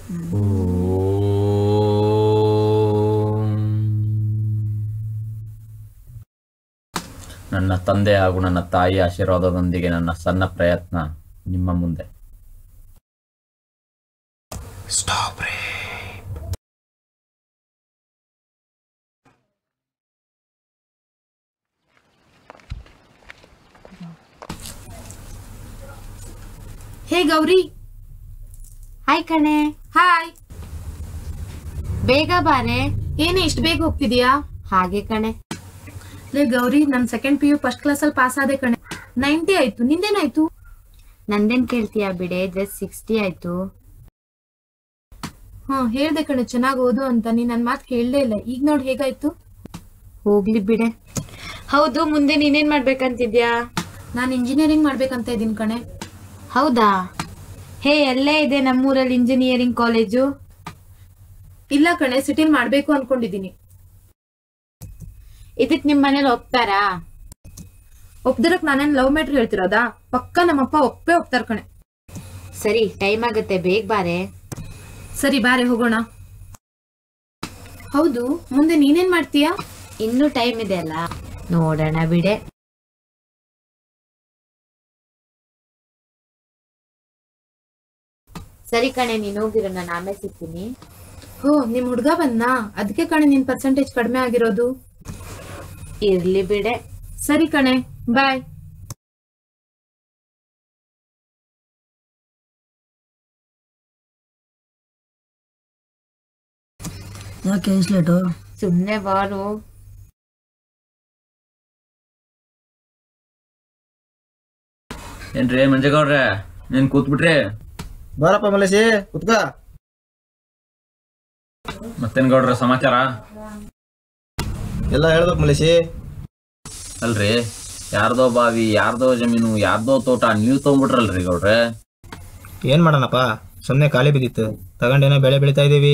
ನನ್ನ ತಂದೆ ಹಾಗೂ ನನ್ನ ತಾಯಿ ಆಶೀರ್ವಾದದೊಂದಿಗೆ ನನ್ನ ಸಣ್ಣ ಪ್ರಯತ್ನ ನಿಮ್ಮ ಮುಂದೆ ಹೇ ಗೌರಿ ಹಾಯ್ ಕಣೆ ಹಾಯ್ ಬೇಗ ಬಾರೆ ಏನೇ ಇಷ್ಟು ಬೇಗ ಹೋಗ್ತಿದ್ಯಾ ಹಾಗೆ ಕಣೆ ಲೇ ಗೌರಿ ನನ್ second P U first class ಅಲ್ಲಿ ಪಾಸ್ ಆದೆ ಕಣೆ ನೈಂಟಿ ಆಯ್ತು ನಿಂದೇನಾಯ್ತು ನಂದೇನ್ ಕೇಳ್ತೀಯ ಬಿಡೆ ಜಸ್ಟ್ ಸಿಕ್ಸ್ಟಿ ಆಯ್ತು ಹಾ ಹೇಳ್ದೆ ಕಣೆ ಚೆನ್ನಾಗ್ ಓದು ಅಂತ ನೀನ್ ನನ್ ಮಾತ್ ಕೇಳಲೇ ಇಲ್ಲ ಈಗ ನೋಡ್ ಹೇಗಾಯ್ತು ಹೋಗ್ಲಿ ಬಿಡೆ ಹೌದು ಮುಂದೆ ನೀನೇನ್ ಮಾಡ್ಬೇಕಂತಿದ್ಯಾ ನಾನ್ ಇಂಜಿನಿಯರಿಂಗ್ ಮಾಡ್ಬೇಕಂತ ಇದೀನಿ ಕಣೆ ಹೌದಾ ಹೇ ಎಲ್ಲೇ ಇದೆ ನಮ್ಮೂರಲ್ಲಿ ಇಂಜಿನಿಯರಿಂಗ್ ಕಾಲೇಜು ಇಲ್ಲ ಕಣೆ ಸಿಟಿಲ್ ಮಾಡ್ಬೇಕು ಅನ್ಕೊಂಡಿದೀನಿ ಇದಕ್ ನಿಮ್ ಮನೇಲಿ ಒಪ್ತಾರಾ ಒಪ್ದಿರಕ್ ನಾನೇನ್ ಲವ್ ಮ್ಯಾಟ್ರ್ ಹೇಳ್ತಿರೋದಾ ಪಕ್ಕ ನಮ್ಮಪ್ಪ ಒಪ್ಪೇ ಒಪ್ತಾರ ಕಣೆ ಸರಿ ಟೈಮ್ ಆಗತ್ತೆ ಬೇಗ ಬಾರೆ ಸರಿ ಬಾರೆ ಹೋಗೋಣ ಹೌದು ಮುಂದೆ ನೀನೇನ್ ಮಾಡ್ತೀಯಾ ಇನ್ನೂ ಟೈಮ್ ಇದೆ ಅಲ್ಲ ನೋಡೋಣ ಬಿಡೆ ಸರಿ ಕಣೆ ನೀನ್ ಹೋಗಿರೋ ನಾನು ಆಮೇಲೆ ಸಿಗ್ತೀನಿ ಹೋ ನಿಮ್ ಹುಡ್ಗ ಬಂದ್ನಾ ಅದಕ್ಕೆ ಕಣೆ ನಿನ್ ಪರ್ಸೆಂಟೇಜ್ ಕಡಿಮೆ ಆಗಿರೋದು ಇರ್ಲಿ ಬಿಡೆ ಸರಿ ಕಣೆ ಬಾಯ್ ಯಾಕೆ ಇಷ್ಟು ಲೇಟು ಸುಮ್ನೆ ಬಾರು ಏನ್ರಿ ಮಂಜಗೌಡ್ರೆ ನೀನ್ ಕೂತ್ಬಿಟ್ರಿ ಬಾರಪ್ಪ ಮಲೇಶಿ ಕುತ್ಕ ಮತ್ತೇನ್ ಗೌಡ್ರ ಸಮಾಚಾರ ಎಲ್ಲ ಹೇಳ್ಬೇಕು ಮಲೇಶಿ ಅಲ್ರಿ ಯಾರ್ದೋ ಬಾವಿ ಯಾರ್ದೋ ಜಮೀನು ಯಾರ್ದೋ ತೋಟ ನೀವ್ ತಗೊಂಡ್ಬಿಟ್ರಲ್ರಿ ಗೌಡ್ರೆ ಏನ್ ಮಾಡೋಣಪ್ಪ ಸುಮ್ಮನೆ ಖಾಲಿ ಬಿದ್ದಿತ್ತು ತಗೊಂಡೇನೋ ಬೆಳೆ ಬೆಳಿತಾ ಇದೀವಿ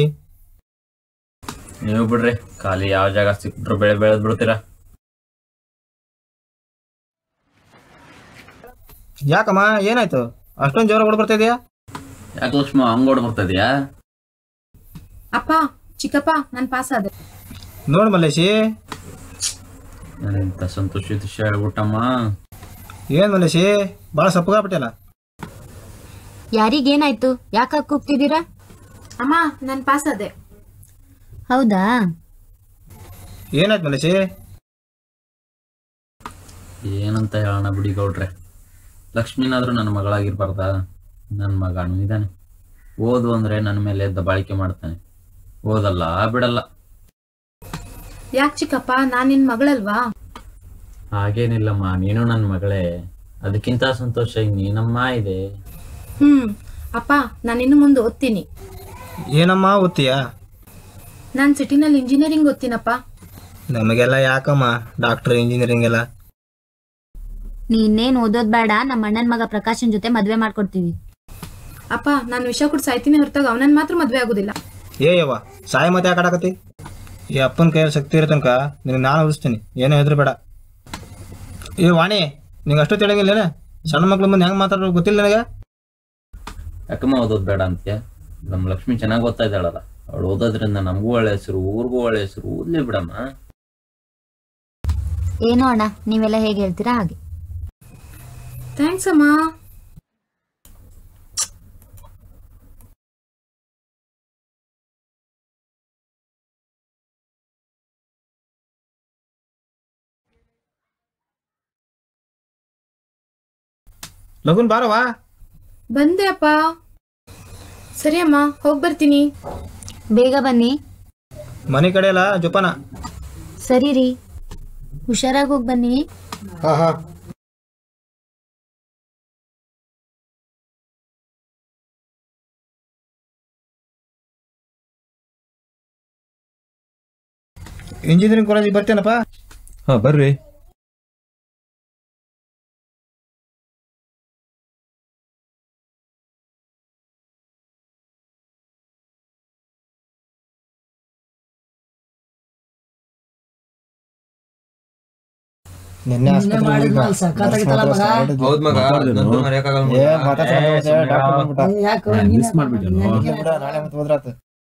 ನೀವು ಬಿಡ್ರಿ ಖಾಲಿ ಯಾವ ಜಾಗ ಸಿಕ್ಬಿಟ್ರು ಬೆಳೆ ಬೆಳೆದ್ ಬಿಡ್ತೀರಾ ಯಾಕಮ್ಮ ಏನಾಯ್ತು ಅಷ್ಟೊಂದು ಜೋರ ಹೊಡ್ ಬರ್ತಾ ಇದೆಯಾ ಯಾಕೆ ಲಕ್ಷ್ಮ ಹಂಗೋಡ್ ಬರ್ತದ್ಯಾ ಅಪ್ಪ ಚಿಕ್ಕಪ್ಪ ನಾನ್ ಪಾಸ್ ಆದೆ ನೋಡ್ ಮಲೇಶಿ ಇಂತ ಸಂತೋಷ ವಿಷಯ ಹೇಳ್ಬಿಟ್ಟಮ್ಮ ಏನ್ ಮಲೇಶಿ ಭಾಳ ಸಪ್ಪಗಾಗ್ಬಿಟ್ಟಲ್ಲ ಯಾರಿಗೇನಾಯ್ತು ಯಾಕ ಕೂಗ್ತಿದ್ದೀರಾ ಅಮ್ಮ ನಾನ್ ಪಾಸ್ ಆದೆ ಹೌದಾ ಏನಾಯ್ತು ಮಲೇಶಿ ಏನಂತ ಹೇಳೋಣ ಬಿಡಿ ಗೌಡ್ರೆ ಲಕ್ಷ್ಮೀನಾದ್ರೂ ನನ್ನ ಮಗಳಾಗಿರ್ಬಾರ್ದ ನನ್ನ ಮಗನೂ ಇದ್ದಾನೆ ಓದು ಅಂದ್ರೆ ನನ್ನ ಮೇಲೆ ದಬ್ಬಾಳಿಕೆ ಮಾಡ್ತಾನೆ ಓದಲ್ಲ ಬಿಡಲ್ಲ ಯಾಕ್ ಚಿಕ್ಕಪ್ಪ ನಾನ್ ನಿನ್ ಮಗಳಲ್ವಾ ಹಾಗೇನಿಲ್ಲಮ್ಮ ನೀನು ನನ್ನ ಮಗಳೇ ಅದಕ್ಕಿಂತ ಸಂತೋಷ ಇನ್ನೇನಮ್ಮ ಇದೆ ಹ್ಮ್ ಅಪ್ಪ ನಾನ್ ಇನ್ನು ಮುಂದೆ ಓದ್ತೀನಿ ಏನಮ್ಮ ಓದ್ತೀಯಾ ನಾನ್ ಸಿಟಿನಲ್ಲಿ ಇಂಜಿನಿಯರಿಂಗ್ ಓದ್ತೀನಪ್ಪ ನಮಗೆಲ್ಲ ಯಾಕಮ್ಮ ಡಾಕ್ಟರ್ ಇಂಜಿನಿಯರಿಂಗ್ ಎಲ್ಲ ನೀನೇನ್ ಓದೋದ್ ಬೇಡ ನಮ್ಮ ಅಣ್ಣನ್ ಮಗ ಪ್ರಕಾಶನ್ ಜೊತೆ ಮದ್ವೆ ಮಾಡ್ಕೊಡ್ತೀವಿ ಅಪ್ಪ ನಾನ್ ವಿಷ ಕೊಟ್ಟು ಸಾಯ್ತೀನಿ ಹೊರತಾಗ ಅವನನ್ನ ಮಾತ್ರ ಮದ್ವೆ ಆಗುದಿಲ್ಲ ಏ ಯವ್ವ ಸಾಯ ಮತ್ತೆ ಯಾಕೆ ಆಡಕತ್ತಿ ಈ ಅಪ್ಪನ ಕೈಯಲ್ಲಿ ಶಕ್ತಿ ಇರೋ ತನಕ ನಿನಗೆ ನಾನು ಉಳಿಸ್ತೀನಿ ಏನೋ ಹೆದ್ರು ಬೇಡ ಏ ವಾಣಿ ನಿಂಗೆ ಅಷ್ಟು ತಿಳಿಯಂಗಿಲ್ಲ ಸಣ್ಣ ಮಕ್ಳು ಮುಂದೆ ಹೆಂಗೆ ಮಾತಾಡೋದು ಗೊತ್ತಿಲ್ಲ ನನಗೆ ಯಾಕಮ್ಮ ಓದೋದು ಬೇಡ ಅಂತ್ಯ ನಮ್ಮ ಲಕ್ಷ್ಮಿ ಚೆನ್ನಾಗಿ ಓದ್ತಾ ಇದ್ದಾಳಲ್ಲ ಅವಳು ಓದೋದ್ರಿಂದ ನಮಗೂ ಒಳ್ಳೆ ಹೆಸರು ಊರಿಗೂ ಒಳ್ಳೆ ಹೆಸರು ಓದ್ಲಿ ಬಿಡಮ್ಮ ಏನೋ ಅಣ್ಣ ನೀವೆಲ್ಲ ಹೇಗೆ ಹೇಳ್ತೀರಾ ಹಾಗೆ ಥ್ಯಾಂಕ್ಸ್ ಅಮ್ಮ ಲಗುನ್ ಬಾರವಾ ಬಂದೆ ಅಪ್ಪ ಸರಿ ಅಮ್ಮ ಹೋಗ್ ಬರ್ತೀನಿ ಬೇಗ ಬನ್ನಿ ಮನೆ ಕಡೆ ಎಲ್ಲ ಜೋಪಾನ ಸರಿ ರೀ ಹುಷಾರಾಗಿ ಹೋಗಿ ಬನ್ನಿ ಹಾ ಹಾ ಇಂಜಿನಿಯರಿಂಗ್ ಕಾಲೇಜಿಗೆ ಬರ್ತೇನಪ್ಪ ಹಾ ಬರ್ರಿ ನಿನ್ನೆ ಆಸ್ಪತ್ರೆಗೆ ಮಾಡಿದ್ನಲ್ಲ ಸಖತ್ತಾಗಿತ್ತಲ್ಲ ಮಗ ಹೌದ್ ಮಗ ನಂತೂ ಮರೆಯಕ್ಕಾಗಲ್ಲ ಮಗ. ಏ ಮಾತಾಡ್ಸ್ಕೊಂಡ್ ಹೋದೆ, ಡಾಕ್ಟರ್ ಬಂದ್ಬಿಟ್ಟ. ಯಾಕೆ ಮಿಸ್ ಮಾಡ್ಬಿಟ್ಟೇನೋ ಇರ್ಲಿ ಬಿಡು, ನಾಳೆ ಮತ್ತೆ ಹೋದ್ರಾತು.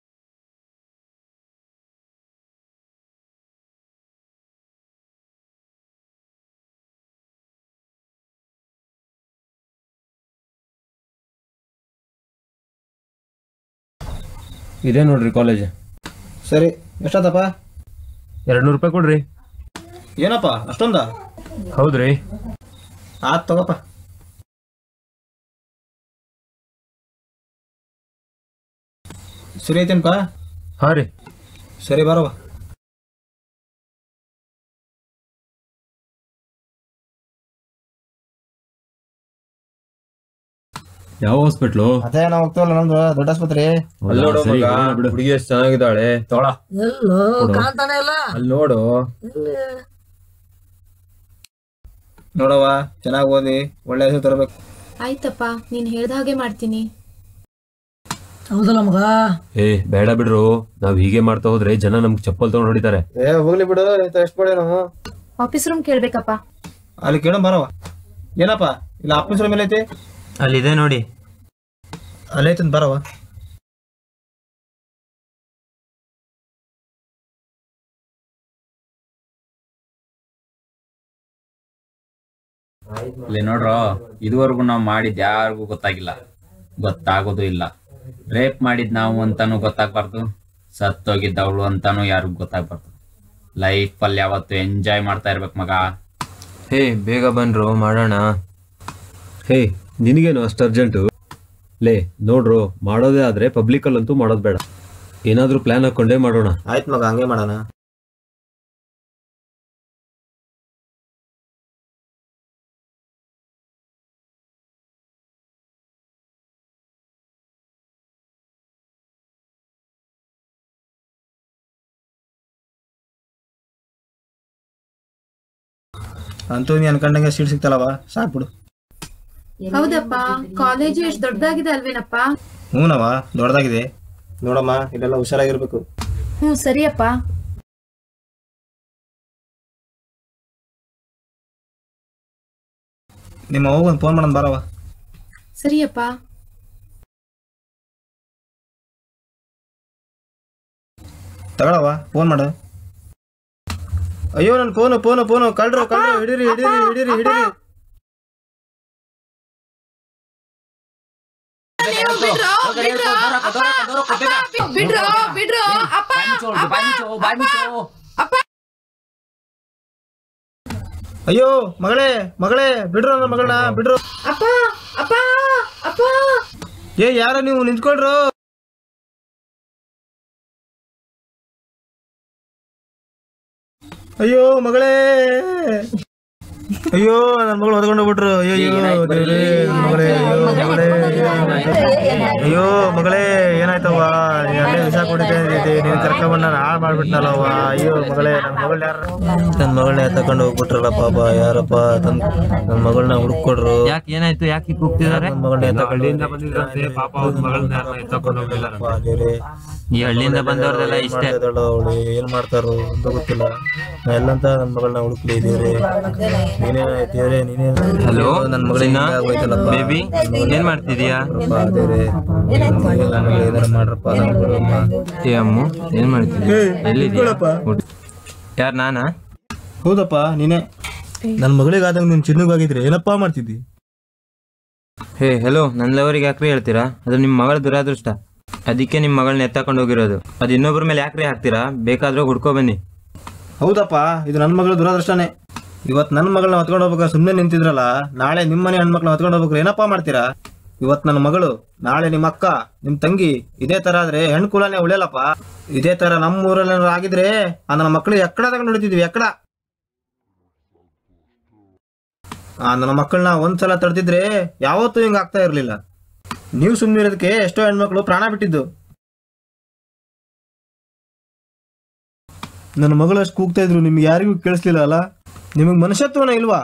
ಇದೇ ನೋಡ್ರಿ ಕಾಲೇಜ್ ಸರಿ ಎಷ್ಟದಪ್ಪ ಎರಡ್ ನೂರು ರೂಪಾಯಿ ಕೊಡ್ರಿ ಏನಪ್ಪ ಅಷ್ಟೊಂದ ಹೌದ್ರಿ ಆತ್ ತಗೋಪ್ಪ ಸರಿ ಐತೇನಪ್ಪ ಹಾ ರೀ ಸರಿ ಬರೋವ ಯಾವ ಹಾಸ್ಪಿಟ್ಲು ಅದೇ ನಾವು ಹೋಗ್ತೀವಲ್ಲ ನಮ್ದು ದೊಡ್ಡ ಆಸ್ಪತ್ರೆ ಅಲ್ಲಿ ನೋಡು ಸರಿ, ಮಗ ಹೋಗೋಣ ಬಿಡು. ಹುಡುಗಿ ಎಷ್ಟ್ ಚೆನ್ನಾಗಿದ್ದಾಳೆ ತೊಳ ಎಲ್ಲೋ ಕಾಣ್ತಾನೆ ಇಲ್ಲ ಅಲ್ಲಿ ನೋಡು ಎಲ್ಲಿ? ನೋಡವ್ವ ಚೆನ್ನಾಗಿ ಓದಿ ಒಳ್ಳೆ ಹೆಸರು ತರಬೇಕು ಆಯ್ತಪ್ಪ ನೀನ್ ಹೇಳ್ದ ಹಾಗೆ ಮಾಡ್ತೀನಿ ಹೌದಲ್ಲ ಮಗ ಏ ಬೇಡ ಬಿಡ್ರು ನಾವ್ ಹೀಗೆ ಮಾಡ್ತಾ ಹೋದ್ರೆ ಜನ ನಮ್ಗೆ ಚಪ್ಪಲ್ ತಗೊಂಡ್ ಹೊಡಿತಾರೆ ಏ ಹೋಗ್ಲಿ ಬಿಡು ಎಷ್ಟು ಕೊಡೇನು ಆಫೀಸ್ ರೂಮ್ ಕೇಳ್ಬೇಕಪ್ಪ ಅಲ್ಲಿ ಕೇಳೋ ಬರವ ಏನಪ್ಪ ಇಲ್ಲ ಆಫೀಸರ್ ಮೇಲೆ ಐತಿ ಅಲ್ಲಿದೆ ನೋಡಿ ಅಲ್ಲಿ ಐತಂತ ಬರವ ಇಲ್ಲಿ ನೋಡ್ರೋ ಇದುವರೆಗೂ ನಾವು ಮಾಡಿದ್ ಯಾರಿಗೂ ಗೊತ್ತಾಗಿಲ್ಲ ಗೊತ್ತಾಗೋದು ಇಲ್ಲ ರೇಪ್ ಮಾಡಿದ್ ನಾವು ಅಂತಾನು ಗೊತ್ತಾಗ್ಬಾರ್ದು ಸತ್ತೋಗಿದ್ದವಳು ಅಂತಾನು ಯಾರಿಗೂ ಗೊತ್ತಾಗ್ಬಾರ್ದು ಲೈಫ್ ಅಲ್ಲಿ ಯಾವತ್ತು ಎಂಜಾಯ್ ಮಾಡ್ತಾ ಇರ್ಬೇಕು ಮಗ ಹೇ ಬೇಗ ಬನ್ರು ಮಾಡೋಣ ಹೇ ನಿನಗೇನು ಅಷ್ಟು ಅರ್ಜೆಂಟು ಲೇ ನೋಡ್ರು ಮಾಡೋದೇ ಆದ್ರೆ ಪಬ್ಲಿಕ್ ಅಲ್ಲಂತೂ ಮಾಡೋದ್ ಬೇಡ ಏನಾದ್ರೂ ಪ್ಲಾನ್ ಹಾಕೊಂಡೇ ಮಾಡೋಣ ಆಯ್ತು ಮಗ ಹಂಗೆ ಮಾಡೋಣ ಅಂತೂ ನೀ ಅನ್ಕೊಂಡಂಗೆ ಸೀಟ್ ಸಿಗ್ತಲ್ಲವ ಸಾಕ್ಬಿಡು ಹೌದಪ್ಪ ಕಾಲೇಜು ಎಷ್ಟು ದೊಡ್ಡದಾಗಿದೆ ಅಲ್ವೇನಪ್ಪ ಹ್ಞೂನವ ದೊಡ್ಡದಾಗಿದೆ ನೋಡಮ್ಮ ಇಲ್ಲೆಲ್ಲ ಹುಷಾರಾಗಿರ್ಬೇಕು ಹ್ಞೂ ಸರಿಯಪ್ಪ ನಿಮ್ಮ ಅವ್ವ ಒಂದು ಫೋನ್ ಮಾಡೋಣ ಬಾರವ ಸರಿಯಪ್ಪ ತಗೊಳವ ಫೋನ್ ಮಾಡು ಅಯ್ಯೋ ನನ್ನ ಫೋನು ಫೋನು ಫೋನು ಕಳ್ರು ಕಳ್ರು ಹಿಡೀರಿ ಹಿಡೀರಿ ಹಿಡೀರಿ ಹಿಡೀರಿ ಬಿಡ್ರೋ ಬಿಡ್ರೋ ಅಪ್ಪ ಅಯ್ಯೋ ಮಗಳೇ ಮಗಳೇ ಬಿಡ್ರು ನನ್ನ ಮಗಳನ್ನ ಬಿಡ್ರು ಅಪ್ಪ ಅಪ್ಪ ಅಪ್ಪ ಏ ಯಾರ ನೀವು ನಿಂತ್ಕೊಳ್ರು ಅಯ್ಯೋ ಮಗಳೇ ಅಯ್ಯೋ ನನ್ನ ಮಗಳು ಹೊತ್ಕೊಂಡು ಹೋಗ್ಬಿಟ್ರು ಅಯ್ಯೋ ಅಯ್ಯೋ ದೇವ್ರೇ, ನನ್ ಮಗಳೇ ಅಯ್ಯೋ ಮಗಳೇ ಅಯ್ಯೋ ಮಗಳೇ ಏನಾಯ್ತವ್ವ ನೀನ್ ಅಲ್ಲೇ ವಿಷ ಕುಡಿತೈತಿ ನೀನ್ ಕರ್ಕೊಂಡ್ ನಾನು ಹಾಳು ಮಾಡ್ಬಿಟ್ನಲ್ಲವ್ವ ಅಯ್ಯೋ ಮಗಳೇ ನನ್ನ ಮಗಳ್ ಯಾರ ನನ್ನ ಮಗಳನ್ನ ತಕೊಂಡು ಹೋಗ್ಬಿಟ್ರಲ್ಲ ಪಾಪ ಯಾರಪ್ಪ ತಂದ್ ನನ್ನ ಮಗಳನ್ನ ಹುಡುಕೊಡ್ರು ಯಾಕೆ ಏನಾಯ್ತು ಯಾಕೆ ಕೂಗ್ತಿದಾರೆ ನನ್ನ ಮಗಳನ್ನ ಹಳ್ಳಿಯಿಂದ ಬಂದಿದ್ರಂತೆ, ಪಾಪ ಅವ್ರ ಮಗಳನ್ನ ಯಾರ್ನೋ ಎತ್ಕೊಂಡ್ ಹೋಗಿದಾರಂತೆ. ಈ ಹಳ್ಳಿಯಿಂದ ಬಂದವ್ರದೆಲ್ಲ ಇಷ್ಟೇ ಅವಳು ಏನ್ ಮಾಡ್ತಾರೋ ಅಂತ ಗೊತ್ತಿಲ್ಲ ನಾ ಎಲ್ಲಂತ ನನ್ನ ಮಗಳನ್ನ ಹುಡುಕ್ಲಿ ದೇವ್ರೆ ನೀನೇ ದೇವ್ರೆ ನೀನೇ ಹಲೋ ನನ್ನ ಮಗಳಿಗೆ ಹೋಯ್ತಲ್ಲಪ್ಪ ಬೇಬಿ ಏನ್ ಮಾಡ್ತಿದೀಯಾ ದೇವ್ರೆ ನನಗೆ ಏನಾರ ಮಾಡ್ರಪ್ಪ ನನ್ನ ಮಗಳನ್ನ. ಏ ಅಮ್ಮು ಏನ್ ಮಾಡ್ತಿದ್ಯಾ ಎಲ್ಲಿದ್ಯಾ ಯಾರ್ ನಾನಾ ಹೌದಪ್ಪ ನೀನೇ ನನ್ನ ಮಗಳಿಗಾದಾಗ ನೀನ್ ಚಿನ್ನಗಾಗಿದ್ರೆ ಏನಪ್ಪಾ ಮಾಡ್ತಿದ್ದಿ ಹೇ ಹೆಲೋ ನನ್ನ ಲವರಿಗೆ ಯಾಕ್ರಿ ಹೇಳ್ತೀರಾ ಅದು ನಿಮ್ಮ ಮಗಳ ದುರಾದೃಷ್ಟ ಅದಕ್ಕೆ ನಿಮ್ಮ ಮಗಳನ್ನ ಎತ್ತಕೊಂಡು ಹೋಗಿರೋದು ಅದು ಇನ್ನೊಬ್ಬರ ಮೇಲೆ ಯಾಕ್ರಿ ಹಾಕ್ತೀರಾ ಬೇಕಾದ್ರೆ ಹುಡ್ಕೋ ಬನ್ನಿ ಹೌದಪ್ಪ ಇದು ನನ್ನ ಮಗಳ ದುರಾದೃಷ್ಟನೇ ಇವತ್ ನನ್ನ ಮಗಳನ್ನ ಹೊತ್ಕೊಂಡು ಹೋಗ್ಬೇಕಾ ಸುಮ್ಮನೆ ನಿಂತಿದ್ರಲ್ಲ ನಾಳೆ ನಿಮ್ಮ ಮನೆ ಹೆಣ್ಮಕ್ಳನ್ನ ಹೊತ್ಕೊಂಡು ಹೋಗ್ಬೇಕು ಏನಪ್ಪಾ ಮಾಡ್ತೀರಾ ಇವತ್ ನನ್ನ ಮಗಳು ನಾಳೆ ನಿಮ್ಮ ಅಕ್ಕ ನಿಮ್ ತಂಗಿ ಇದೇ ತರ ಆದ್ರೆ ಹೆಣ್ಣು ಕುಲನೇ ಉಳಿಯಲ್ಲಪ್ಪ ಇದೇ ತರ ನಮ್ಮ ಊರಲ್ಲಿ ಏನಾದ್ರು ಆಗಿದ್ರೆ ಆ ನನ್ನ ಮಕ್ಕಳು ಎಕ್ಕಡ ತಗೊಂಡು ಹೊಡಿತಿದ್ವಿ ಎಕ್ಕಡ ಆ ನನ್ನ ಮಕ್ಕಳನ್ನ ಒಂದ್ಸಲ ತಡೆದಿದ್ರೆ ಯಾವತ್ತೂ ಹಿಂಗ ಆಗ್ತಾ ಇರ್ಲಿಲ್ಲ ನೀವು ಸುಮ್ಮನೆ ಇರೋದಕ್ಕೆ ಎಷ್ಟೋ ಹೆಣ್ಮಕ್ಳು ಪ್ರಾಣ ಬಿಟ್ಟಿದ್ದು ನನ್ನ ಮಗಳು ಅಷ್ಟು ಕೂಗ್ತಾ ಇದ್ರು ನಿಮ್ಗೆ ಯಾರಿಗೂ ಕೇಳಿಸ್ಲಿಲ್ಲ ಅಲ್ಲ ನಿಮಗೆ ಮನುಷ್ಯತ್ವನ ಇಲ್ವಾ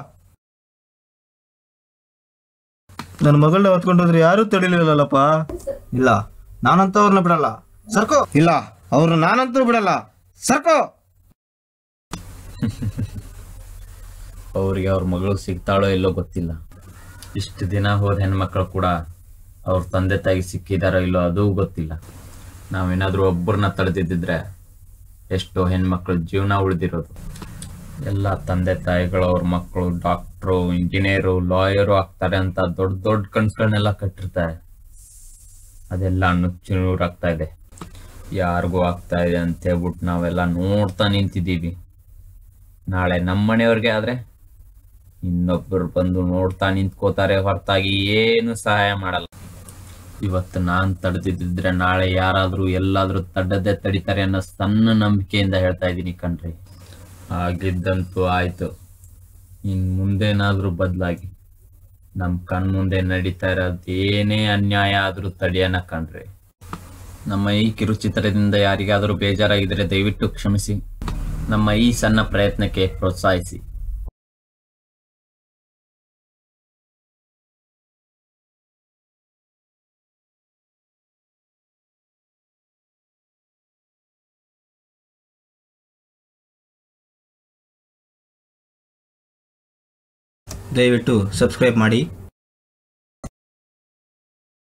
ನನ್ನ ಮಗಳನ್ನ ಹೊತ್ಕೊಂಡು ಹೋದ್ರೆ ಯಾರೂ ತಡಿಲಿಲ್ಲಲ್ಲಪ್ಪ ಇಲ್ಲ ನಾನಂತೂ ಅವ್ರನ್ನ ಬಿಡಲ್ಲ ಸರ್ಕೋ ಇಲ್ಲ ಅವ್ರನ್ನ ನಾನಂತೂ ಬಿಡಲ್ಲ ಸರ್ಕೋ ಅವ್ರಿಗೆ ಅವ್ರ ಮಗಳು ಸಿಗ್ತಾಳೋ ಇಲ್ಲೋ ಗೊತ್ತಿಲ್ಲ ಇಷ್ಟು ದಿನ ಹೋದ ಹೆಣ್ಮಕ್ಳು ಕೂಡ ಅವ್ರ ತಂದೆ ತಾಯಿ ಸಿಕ್ಕಿದಾರೋ ಇಲ್ಲೋ ಅದೂ ಗೊತ್ತಿಲ್ಲ ನಾವೇನಾದ್ರೂ ಒಬ್ಬರನ್ನ ತಡೆದಿದ್ದಿದ್ರೆ ಎಷ್ಟೋ ಹೆಣ್ಮಕ್ಳು ಜೀವನ ಉಳಿದಿರೋದು ಎಲ್ಲ ತಂದೆ ತಾಯಿಗಳು ಅವ್ರ ಮಕ್ಕಳು ಡಾಕ್ಟ್ರು ಇಂಜಿನಿಯರು ಲಾಯರು ಆಗ್ತಾರೆ ಅಂತ ದೊಡ್ಡ ದೊಡ್ಡ ಕನ್ಸುಗಳನ್ನೆಲ್ಲ ಕಟ್ಟಿರ್ತಾರೆ ಅದೆಲ್ಲ ನುಚ್ಚು ನೂರಾಗ್ತಾ ಇದೆ ಯಾರಿಗೂ ಆಗ್ತಾ ಇದೆ ಅಂತ ಹೇಳ್ಬಿಟ್ಟು ನಾವೆಲ್ಲ ನೋಡ್ತಾ ನಿಂತಿದ್ದೀವಿ ನಾಳೆ ನಮ್ಮ ಮನೆಯವ್ರಿಗೆ ಆದ್ರೆ ಇನ್ನೊಬ್ಬರು ಬಂದು ನೋಡ್ತಾ ನಿಂತ್ಕೋತಾರೆ ಹೊರತಾಗಿ ಏನು ಸಹಾಯ ಮಾಡಲ್ಲ ಇವತ್ತು ನಾನ್ ತಡೆದಿದ್ದಿದ್ರೆ ನಾಳೆ ಯಾರಾದ್ರೂ ಎಲ್ಲಾದ್ರೂ ತಡದೆ ತಡಿತಾರೆ ಅನ್ನೋ ಸಣ್ಣ ನಂಬಿಕೆಯಿಂದ ಹೇಳ್ತಾ ಇದ್ದೀನಿ ಕಣ್ರಿ ಆಗಿದ್ದಂತೂ ಆಯ್ತು ಇನ್ ಮುಂದೇನಾದ್ರೂ ಬದಲಾಗಿ ನಮ್ ಕಣ್ ಮುಂದೆ ನಡೀತಾ ಇರೋದು ಏನೇ ಅನ್ಯಾಯ ಆದ್ರೂ ತಡಿಯನ ಕಣ್ರಿ ನಮ್ಮ ಈ ಕಿರುಚಿತ್ರದಿಂದ ಯಾರಿಗಾದರೂ ಬೇಜಾರಾಗಿದ್ರೆ ದಯವಿಟ್ಟು ಕ್ಷಮಿಸಿ ನಮ್ಮ ಈ ಸಣ್ಣ ಪ್ರಯತ್ನಕ್ಕೆ ಪ್ರೋತ್ಸಾಹಿಸಿ ದಯವಿಟ್ಟು ಸಬ್ಸ್ಕ್ರೈಬ್ ಮಾಡಿ